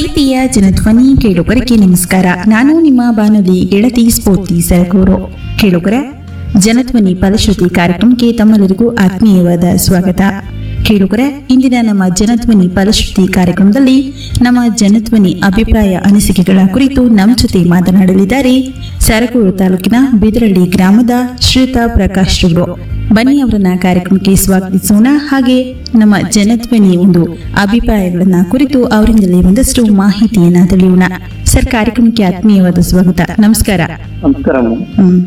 ಪ್ರೀತಿಯ ಜನಧ್ವನಿ ಕೇಳುಗರಿಗೆ ನಮಸ್ಕಾರ ನಾನು ನಿಮ್ಮ ಬಾನುಲಿ ಗೆಳತಿ ಸ್ಫೂರ್ತಿ ಸರಗೂರು ಕೇಳುಗರ ಜನಧ್ವನಿ ಫಲಶ್ರುತಿ ಕಾರ್ಯಕ್ರಮಕ್ಕೆ ತಮ್ಮೆಲ್ಲರಿಗೂ ಆತ್ಮೀಯವಾದ ಸ್ವಾಗತ ಕೇಳುಗರ ಇಂದಿನ ನಮ್ಮ ಜನಧ್ವನಿ ಫಲಶ್ರುತಿ ಕಾರ್ಯಕ್ರಮದಲ್ಲಿ ನಮ್ಮ ಜನಧ್ವನಿ ಅಭಿಪ್ರಾಯ ಅನಿಸಿಕೆಗಳ ಕುರಿತು ನಮ್ಮ ಜೊತೆ ಮಾತನಾಡಲಿದ್ದಾರೆ ಸರಗೂರು ತಾಲೂಕಿನ ಬಿದರಳ್ಳಿ ಗ್ರಾಮದ ಶ್ರೀಯುತ ಪ್ರಕಾಶ್ ರವರು ಬನ್ನಿ ಅವರನ್ನ ಕಾರ್ಯಕ್ರಮಕ್ಕೆ ಸ್ವಾಗತಿಸೋಣ ಹಾಗೆ ನಮ್ಮ ಜನಧ್ವನಿ ಒಂದು ಅಭಿಪ್ರಾಯಗಳನ್ನ ಕುರಿತು ಅವರಿಂದಲೇ ಒಂದಷ್ಟು ಮಾಹಿತಿಯನ್ನ ತಿಳಿಯೋಣ ಸರ್ ಕಾರ್ಯಕ್ರಮಕ್ಕೆ ಆತ್ಮೀಯವಾದ ಸ್ವಾಗತ ನಮಸ್ಕಾರ ನಮಸ್ಕಾರ ಮೇಡಮ್ ಹ್ಮ್.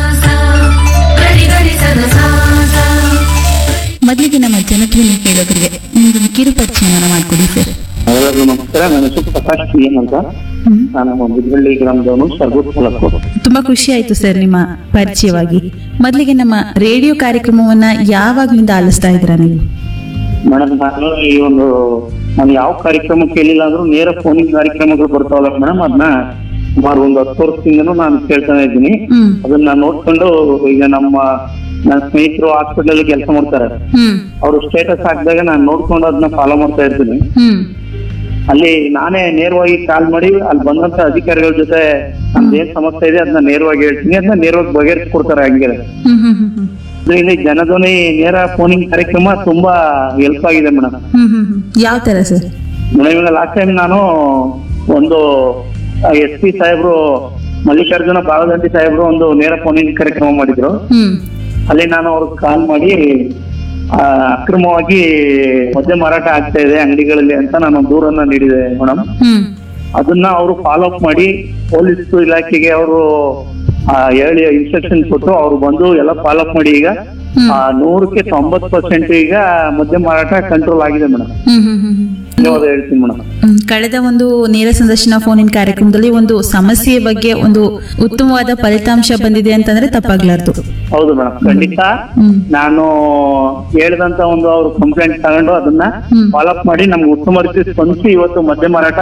ಮೊದಲಿಗೆ ನಮ್ಮ ಜನಧ್ವನಿ ಕೇಳೋದ್ರಿಗೆ ನಿಮ್ದೊಂದು ಕಿರು ಪರಿಚಯನ ಮಾಡ್ಕೊಡಿ ಸರ್ ಎಲ್ಲರಿಗೂ ನಮಸ್ಕಾರ ನನ್ನ ಹೆಸರು ಪ್ರಕಾಶ್ ಪಿ ಎನ್ ಅಂತ ಹ್ಮ್. ನಾನು ಬಿದ್ರಳ್ಳಿ ಗ್ರಾಮದವನು ಸರ್ಗೂರ್ ತಾಲೂಕು ತುಂಬಾ ಖುಷಿ ಆಯ್ತು ಸರ್ ನಿಮ್ಮ ಪರಿಚಯವಾಗಿ ಮೊದಲಿಗೆ ನಮ್ಮ ರೇಡಿಯೋ ಕಾರ್ಯಕ್ರಮವನ್ನ ಯಾವಾಗ್ಲಿಂದ ಆಲಿಸ್ತಾ ಇದ್ದೀರಾ ನೀವು ಮೇಡಮ್ ನಾನು ಈ ಒಂದು ನಾನು ಯಾವ ಕಾರ್ಯಕ್ರಮ ಕೇಳಿಲ್ಲ ಅಂದ್ರೂ ನೇರ ಫೋನಿಂಗ್ ಕಾರ್ಯಕ್ರಮಗಳು ಬರ್ತಾವಲ್ಲ ಮೇಡಮ್ ಅದನ್ನ ಸುಮಾರು ಒಂದು ಹತ್ತು ವರ್ಷದಿಂದನೂ ನಾನು ಕೇಳ್ತಾನೆ ಇದ್ದೀನಿ ಹ್ಮ್ ಅದನ್ನ ನೋಡ್ಕೊಂಡು ಈಗ ನಮ್ಮ ನನ್ನ ಸ್ನೇಹಿತರು ಹಾಸ್ಪಿಟಲ್ ಕೆಲಸ ಮಾಡ್ತಾರೆ ಹ್ಮ್ ಅವರು ಸ್ಟೇಟಸ್ ಹಾಕಿದಾಗ ನಾನು ನೋಡ್ಕೊಂಡು ಅದನ್ನ ಫಾಲೋ ಮಾಡ್ತಾ ಇರ್ತೀನಿ ಹ್ಮ್ ಅಲ್ಲಿ ನಾನೇ ನೇರವಾಗಿ ಕಾಲ್ ಮಾಡಿ ಅಲ್ಲಿ ಬಂದಂತ ಅಧಿಕಾರಿಗಳ ಜೊತೆ ನಮ್ದು ಏನ್ ಸಮಸ್ಯೆ ಇದೆ ಅದನ್ನ ನೇರವಾಗಿ ಹೇಳ್ತೀನಿ ಅದನ್ನ ನೇರವಾಗಿ ಬಗೆಹರಿಸ್ಕೊಡ್ತಾರೆ ಹಂಗೆ ಹ್ಮ್ ಹ್ಮ್ ಹ್ಮ್ ಹ್ಮ್ ಇಲ್ಲಿ ಜನಧ್ವನಿ ನೇರ ಫೋನಿಂಗ್ ಕಾರ್ಯಕ್ರಮ ತುಂಬಾ ಹೆಲ್ಪ್ ಆಗಿದೆ ಮೇಡಮ್ ಹ್ಮ್ ಹ್ಮ್ ಹ್ಮ್ ಯಾವ ತರ ಸರ್ ಮೇಡಮ್ ಇವಾಗ ಲಾಸ್ಟ್ ಟೈಮ್ ನಾನು ಒಂದು ಎಸ್ ಪಿ ಸಾಹೇಬ್ರು ಮಲ್ಲಿಕಾರ್ಜುನ ಬಾಲದಂಡಿ ಸಾಹೇಬ್ರು ಒಂದು ನೇರ ಫೋನಿಂಗ್ ಕಾರ್ಯಕ್ರಮ ಮಾಡಿದ್ರು ಹ್ಮ್ ಅಲ್ಲಿ ನಾನು ಅವ್ರಿಗೆ ಕಾಲ್ ಮಾಡಿ ಆ, ಅಕ್ರಮವಾಗಿ ಮದ್ಯ ಮಾರಾಟ ಆಗ್ತಾ ಇದೆ ಅಂಗಡಿಗಳಲ್ಲಿ ಅಂತ ನಾನು ದೂರನ್ನ ನೀಡಿದೆ ಮೇಡಮ್ ಹ್ಮ್ ಅದನ್ನ ಅವರು ಫಾಲೋ ಅಪ್ ಮಾಡಿ ಪೊಲೀಸ್ ಇಲಾಖೆಗೆ ಅವರು ಹೇಳಿ ಇನ್ಸ್ಟ್ರಕ್ಷನ್ ಕೊಟ್ಟು ಅವ್ರು ಬಂದು ಎಲ್ಲ ಫಾಲೋ ಅಪ್ ಮಾಡಿ ಈಗ ಹ್ಮ್. ಆ, ನೂರಕ್ಕೆ ತೊಂಬತ್ ಪರ್ಸೆಂಟ್ ಈಗ ಮದ್ಯ ಮಾರಾಟ ಕಂಟ್ರೋಲ್ ಆಗಿದೆ ಮೇಡಮ್ ಹ್ಮ್ ಹ್ಮ್ ಹ್ಮ್ ಹ್ಮ್ ಧನ್ಯವಾದ ಹೇಳ್ತೀನಿ ಮೇಡಮ್ ಹ್ಮ್, ಕಳೆದ ಒಂದು ನೇರ ಸಂದರ್ಶನ ಫೋನಿನ ಕಾರ್ಯಕ್ರಮದಲ್ಲಿ ಒಂದು ಸಮಸ್ಯೆಯ ಬಗ್ಗೆ ಒಂದು ಉತ್ತಮವಾದ ಫಲಿತಾಂಶ ಬಂದಿದೆ ಅಂತಂದ್ರೆ ತಪ್ಪಾಗ್ಲಾರ್ದು ಹೌದು ಮೇಡಮ್ ಖಂಡಿತ ಹ್ಮ್ ನಾನು ಹೇಳಿದಂತ ಒಂದು ಅವ್ರು ಕಂಪ್ಲೇಂಟ್ ತಗೊಂಡು ಅದನ್ನ ಹ್ಮ್. ಫಾಲೋ ಅಪ್ ಮಾಡಿ ನಮ್ಗೆ ಉತ್ತಮ ರೀತಿ ಸ್ಪಂದಿಸಿ ಇವತ್ತು ಮದ್ಯ ಮಾರಾಟ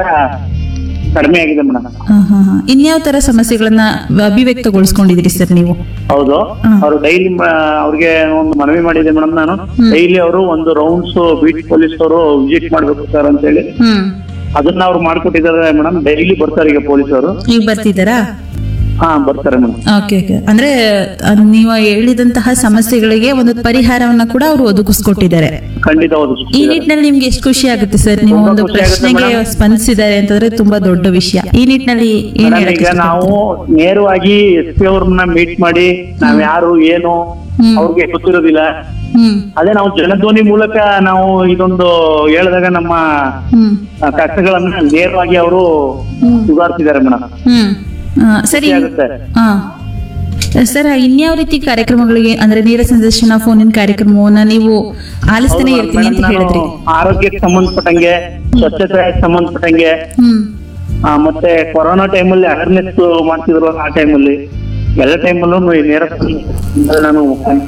ಕಡಿಮೆ ಆಗಿದೆ ಮೇಡಮ್ ಹಾ, ಹಾ, ಹಾ. ಇನ್ಯಾವ ತರ ಸಮಸ್ಯೆಗಳನ್ನ ಅಭಿವ್ಯಕ್ತಗೊಳಿಸ್ಕೊಂಡಿದ್ರಿ ಸರ್ ನೀವು ಹೌದು ಹ್ಮ್. ಅವರು ಡೈಲಿ ಅವ್ರಿಗೆ ಒಂದು ಮನವಿ ಮಾಡಿದೆ ಮೇಡಮ್ ನಾನು ಡೈಲಿ ಅವರು ಒಂದು ರೌಂಡ್ಸ್ ಬೀಟ್ ಪೊಲೀಸ್ ಅವರು ವಿಸಿಟ್ ಮಾಡ್ಬೇಕು ಸರ್ ಅಂತ ಹೇಳಿ ಹ್ಮ್ ಅದನ್ನ ಅವ್ರು ಮಾಡ್ಕೊಟ್ಟಿದ್ದಾರೆ ಮೇಡಮ್ ಡೈಲಿ ಬರ್ತಾರೆ ಈಗ ಪೊಲೀಸ್ ಅವರು ಈಗ ಬರ್ತಿದ್ದಾರಾ ಹಾ ಬರ್ತಾರೆ ಮೇಡಮ್ ಓಕೆ ಓಕೆ ಅಂದ್ರೆ ಅದ್ ನೀವು ಹೇಳಿದಂತಹ ಸಮಸ್ಯೆಗಳಿಗೆ ಒಂದು ಪರಿಹಾರವನ್ನ ಕೂಡ ಅವರು ಒದಗಿಸ್ಕೊಟ್ಟಿದ್ದಾರೆ ಖಂಡಿತ ಹೌದು ಈ ನಿಟ್ಟಿನಲ್ಲಿ ನಿಮ್ಗೆ ಎಷ್ಟು ಖುಷಿ ಆಗುತ್ತೆ ಸರ್ ನೀವು ತುಂಬಾ ಒಂದು ಖುಷಿ ಆಗುತ್ತೆ ಪ್ರಶ್ನೆಗೆ madam. ಸ್ಪಂದಿಸಿದ್ದಾರೆ ಅಂತಂದ್ರೆ ತುಂಬಾ ದೊಡ್ಡ ವಿಷಯ ಈ ನಿಟ್ಟಿನಲ್ಲಿ ಏನ್ ಮೇಡಮ್ ಹೇಳಕ್ ಈಗ ನಾವು ಇಷ್ಟಪಡ್ತೀರಾ? ನೇರವಾಗಿ ಎಸ್ ಪಿ ಅವ್ರನ್ನ ಮೀಟ್ ಮಾಡಿ ನಾವ್ ಯಾರು ಏನು ಹ್ಮ್. ಅವ್ರಿಗೆ ಗೊತ್ತಿರೋದಿಲ್ಲ ಹ್ಮ್ ಅದೇ ನಾವು ಜನಧ್ವನಿ ಮೂಲಕ ನಾವು ಇದೊಂದು ಹೇಳಿದಾಗ ನಮ್ಮ ಹ್ಮ್ ಆ, ಕಷ್ಟಗಳನ್ನ ನೇರವಾಗಿ ಅವರು ಹ್ಮ್. ಸುಧಾರಿಸಿದ್ದಾರೆ ಮೇಡಮ್ ಹ್ಮ್ ಆ, ಸರಿ ಆಗುತ್ತೆ ಹಾ ಸರ್ ಇನ್ಯಾವ ರೀತಿ ಕಾರ್ಯಕ್ರಮಗಳಿಗೆ ಅಂದ್ರೆ ನೇರ ಸಂದರ್ಶನ ಫೋನಿನ ಕಾರ್ಯಕ್ರಮವನ್ನ ನೀವು ಆಲಿಸ್ತಾನೆ ಹೌದು ಇರ್ತೀನಿ ಅಂತ madam, ನಾನು ಹೇಳಿದ್ರಿ ಆರೋಗ್ಯಕ್ಕೆ ಸಂಬಂಧಪಟ್ಟಂಗೆ ಸ್ವಚ್ಛತೆ ಸಂಬಂಧಪಟ್ಟಂಗೆ ಹ್ಮ್ ಆ, ಮತ್ತೆ ಕೊರೋನಾ ಟೈಮಲ್ಲಿ ಅವೇರ್ನೆಸ್ ಮಾಡ್ತಿದ್ರು ಆ ಟೈಮಲ್ಲಿ ಎಲ್ಲ ಟೈಮಲ್ಲೂ ನೇರ ನಾನು